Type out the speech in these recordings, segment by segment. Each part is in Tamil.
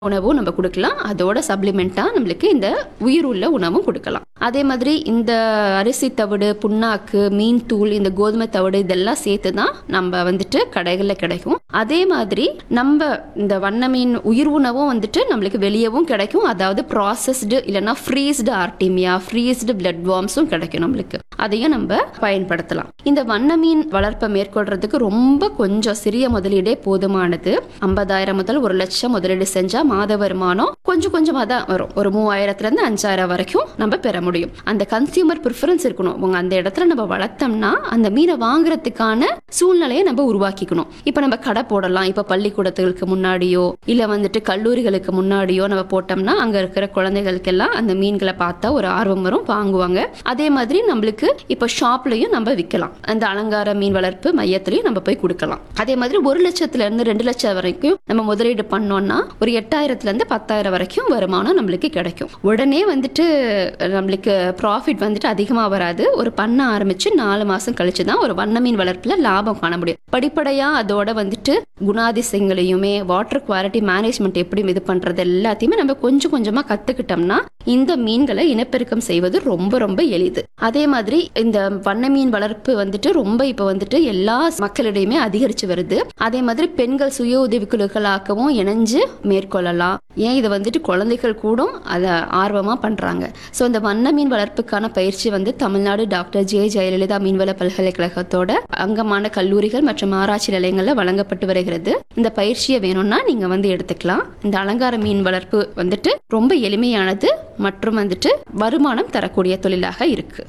உணவும் நம்ம கொடுக்கலாம் அதோட சப்ளிமெண்ட்டாக நம்மளுக்கு இந்த உயிர் உள்ள உணவும் கொடுக்கலாம் அதே மாதிரி இந்த அரிசி தவிடு புண்ணாக்கு மீன் தூள் இந்த கோதுமை தவிடு இதெல்லாம் சேர்த்து தான் நம்ம வந்துட்டு கடைகளில் கிடைக்கும் அதே மாதிரி நம்ம இந்த வண்ண மீன் உயிர் உணவும் வந்துட்டு நம்மளுக்கு வெளியவும் கிடைக்கும் அதாவது ப்ராசஸ்டு இல்லைன்னா ஃப்ரீஸ்டு ஆர்டிமியா ஃப்ரீஸ்டு பிளட் வார்ம்ஸும் கிடைக்கும் நம்மளுக்கு அதையும் நம்ம பயன்படுத்தலாம் இந்த வண்ண மீன் வளர்ப்பை மேற்கொள்றதுக்கு ரொம்ப கொஞ்சம் சிறிய முதலீடே போதுமானது ஐம்பதாயிரம் முதல் ஒரு லட்சம் முதலீடு செஞ்சா மாத வருமானம் கொஞ்சம் கொஞ்சமாக தான் வரும் ஒரு மூவாயிரத்துல இருந்து அஞ்சாயிரம் வரைக்கும் நம்ம பெற முடியும் அந்த கன்சியூமர் ப்ரிஃபரன்ஸ் இருக்கணும் உங்க அந்த இடத்துல நம்ம வளர்த்தோம்னா அந்த மீனை வாங்குறதுக்கான சூழ்நிலையை நம்ம உருவாக்கிக்கணும் இப்போ நம்ம கடை போடலாம் இப்போ பள்ளிக்கூடத்துகளுக்கு முன்னாடியோ இல்லை வந்துட்டு கல்லூரிகளுக்கு முன்னாடியோ நம்ம போட்டோம்னா அங்கே இருக்கிற குழந்தைகளுக்கெல்லாம் அந்த மீன்களை பார்த்தா ஒரு ஆர்வம் வரும் வாங்குவாங்க அதே மாதிரி நம்மளுக்கு இப்போ ஷாப்லையும் நம்ம விற்கலாம் அந்த அலங்கார மீன் வளர்ப்பு மையத்திலையும் நம்ம போய் கொடுக்கலாம் அதே மாதிரி ஒரு லட்சத்துல இருந்து ரெண்டு லட்சம் வரைக்கும் நம்ம முதலீடு பண்ணோம்னா ஒரு எட்டாயிரத்துல இருந்து பத்தாயிரம் வரைக்கும் வருமானம் நம்மளுக்கு கிடைக்கும் உடனே வந்துட்டு நம்மளுக்கு ப்ராஃபிட் வந்துட்டு அதிகமாக வராது ஒரு பண்ண ஆரம்பிச்சு நாலு மாசம் கழிச்சு தான் ஒரு வண்ண மீன் வளர்ப்புல லாபம் காண முடியும் படிப்படியா அதோட வந்துட்டு குணாதிசயங்களையுமே வாட்டர் குவாலிட்டி மேனேஜ்மெண்ட் எப்படி இது பண்றது எல்லாத்தையுமே நம்ம கொஞ்சம் கொஞ்சமா கத்துக்கிட்டோம்னா இந்த மீன்களை இனப்பெருக்கம் செய்வது ரொம்ப ரொம்ப எளிது அதே மாதிரி இந்த வண்ண மீன் வளர்ப்பு வந்துட்டு ரொம்ப இப்போ வந்துட்டு எல்லா மக்களிடையுமே அதிகரிச்சு வருது அதே மாதிரி பெண்கள் சுய உதவிக்குழுக்களாகவும் இணைஞ்சு மேற்கொள்ளலாம் ஏன் இதை வந்துட்டு குழந்தைகள் கூட அதை ஆர்வமாக பண்ணுறாங்க ஸோ இந்த வண்ண மீன் வளர்ப்புக்கான பயிற்சி வந்து தமிழ்நாடு டாக்டர் ஜே ஜெயலலிதா மீன்வள பல்கலைக்கழகத்தோட அங்கமான கல்லூரிகள் மற்றும் ஆராய்ச்சி நிலையங்களில் வழங்கப்பட்டு வருகிறது இந்த பயிற்சியை வேணும்னா நீங்கள் வந்து எடுத்துக்கலாம் இந்த அலங்கார மீன் வளர்ப்பு வந்துட்டு ரொம்ப எளிமையானது மற்றும் வந்துட்டு வருமானம் தரக்கூடிய தொழிலாக இருக்கு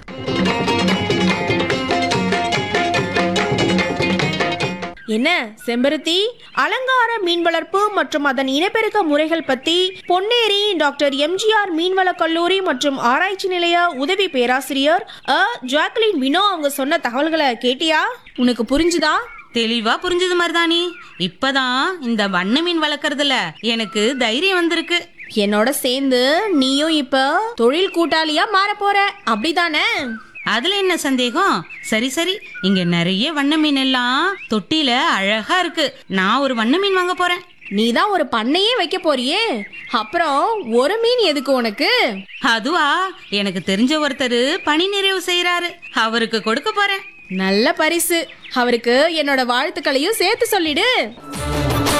என்ன செம்பருத்தி அலங்கார மீன் வளர்ப்பு மற்றும் அதன் இனப்பெருக்க முறைகள் பத்தி பொன்னேரி டாக்டர் எம்ஜிஆர் மீன்வள கல்லூரி மற்றும் ஆராய்ச்சி நிலைய உதவி பேராசிரியர் அ ஜாக்லின் வினோ அவங்க சொன்ன தகவல்களை கேட்டியா உனக்கு புரிஞ்சுதா தெளிவா புரிஞ்சது மருதாணி இப்பதான் இந்த வண்ண மீன் வளர்க்கறதுல எனக்கு தைரியம் வந்திருக்கு என்னோட சேர்ந்து நீயும் இப்ப தொழில் கூட்டாளியா மாற போற அப்படிதானே அதுல என்ன சந்தேகம் சரி சரி இங்க நிறைய வண்ண மீன் எல்லாம் தொட்டில அழகா இருக்கு நான் ஒரு வண்ண மீன் வாங்க போறேன் நீ தான் ஒரு பண்ணையே வைக்க போறியே அப்புறம் ஒரு மீன் எதுக்கு உனக்கு அதுவா எனக்கு தெரிஞ்ச ஒருத்தர் பணி நிறைவு செய்யறாரு அவருக்கு கொடுக்க போறேன் நல்ல பரிசு அவருக்கு என்னோட வாழ்த்துக்களையும் சேர்த்து சொல்லிடு